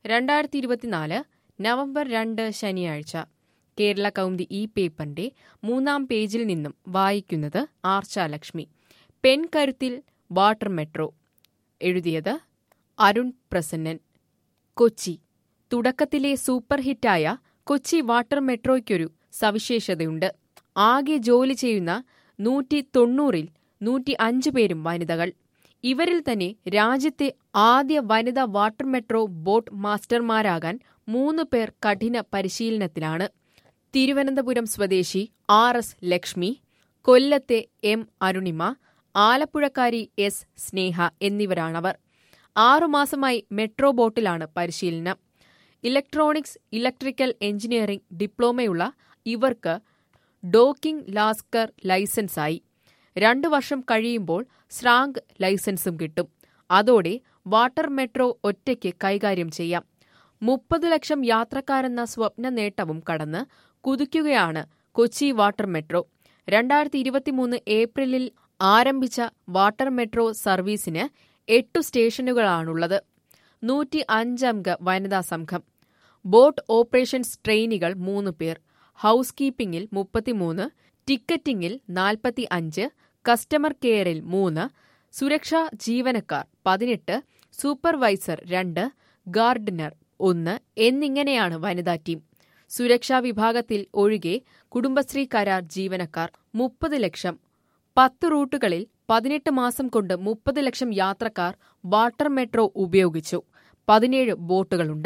രണ്ടായിരത്തി ഇരുപത്തിനാല് നവംബർ രണ്ട് ശനിയാഴ്ച കേരള കൗമുദി ഈ പേപ്പറിന്റെ മൂന്നാം പേജിൽ നിന്നും വായിക്കുന്നത് ആർച്ചാലക്ഷ്മി പെൺകരുത്തിൽ വാട്ടർ മെട്രോ എഴുതിയത് അരുൺ പ്രസന്നൻ കൊച്ചി തുടക്കത്തിലെ സൂപ്പർ ഹിറ്റായ കൊച്ചി വാട്ടർ മെട്രോയ്ക്കൊരു സവിശേഷതയുണ്ട് ആകെ ജോലി ചെയ്യുന്ന നൂറ്റി തൊണ്ണൂറിൽ നൂറ്റി അഞ്ച് പേരും വനിതകൾ ഇവരിൽ തന്നെ രാജ്യത്തെ ആദ്യ വനിതാ വാട്ടർ മെട്രോ ബോട്ട് മാസ്റ്റർമാരാകാൻ മൂന്ന് പേർ കഠിന പരിശീലനത്തിലാണ് തിരുവനന്തപുരം സ്വദേശി ആർ എസ് ലക്ഷ്മി കൊല്ലത്തെ എം അരുണിമ ആലപ്പുഴക്കാരി എസ് സ്നേഹ എന്നിവരാണവർ ആറുമാസമായി മെട്രോ ബോട്ടിലാണ് പരിശീലനം ഇലക്ട്രോണിക്സ് ഇലക്ട്രിക്കൽ എഞ്ചിനീയറിംഗ് ഡിപ്ലോമയുള്ള ഇവർക്ക് ഡോക്കിംഗ് ലാസ്കർ ലൈസൻസായി രണ്ടു വർഷം കഴിയുമ്പോൾ സ്രാങ്ക് ലൈസൻസും കിട്ടും അതോടെ വാട്ടർ മെട്രോ ഒറ്റയ്ക്ക് കൈകാര്യം ചെയ്യാം മുപ്പത് ലക്ഷം യാത്രക്കാരെന്ന സ്വപ്ന നേട്ടവും കടന്ന് കുതിക്കുകയാണ് കൊച്ചി വാട്ടർ മെട്രോ രണ്ടായിരത്തി ഇരുപത്തിമൂന്ന് ഏപ്രിലിൽ ആരംഭിച്ച വാട്ടർ മെട്രോ സർവീസിന് എട്ടു സ്റ്റേഷനുകളാണുള്ളത് നൂറ്റി അഞ്ചംഗ വനിതാ സംഘം ബോട്ട് ഓപ്പറേഷൻസ് ട്രെയിനികൾ മൂന്ന് പേർ ഹൌസ് കീപ്പിംഗിൽ മുപ്പത്തിമൂന്ന് ടിക്കറ്റിംഗിൽ നാൽപ്പത്തി അഞ്ച് കസ്റ്റമർ കെയറിൽ മൂന്ന് സുരക്ഷാ ജീവനക്കാർ പതിനെട്ട് സൂപ്പർവൈസർ രണ്ട് ഗാർഡനർ ഒന്ന് എന്നിങ്ങനെയാണ് വനിതാ ടീം സുരക്ഷാ വിഭാഗത്തിൽ ഒഴികെ കുടുംബശ്രീ കരാർ ജീവനക്കാർ മുപ്പത് ലക്ഷം പത്ത് റൂട്ടുകളിൽ പതിനെട്ട് മാസം കൊണ്ട് മുപ്പത് ലക്ഷം യാത്രക്കാർ വാട്ടർ മെട്രോ ഉപയോഗിച്ചു പതിനേഴ് ബോട്ടുകളുണ്ട്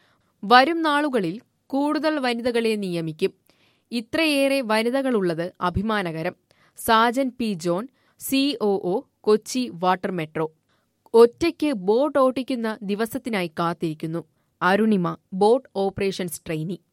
വരും നാളുകളിൽ കൂടുതൽ വനിതകളെ നിയമിക്കും ഇത്രയേറെ വനിതകളുള്ളത് അഭിമാനകരം Sajan P John COO Kochi water metro ഒറ്റയ്ക്ക് ബോട്ട് ഓട്ടിക്കുന്ന ദിവസത്തിനായി കാത്തിരിക്കുന്നു അരുണിമ ബോട്ട് ഓപ്പറേഷൻസ് ട്രെയിനി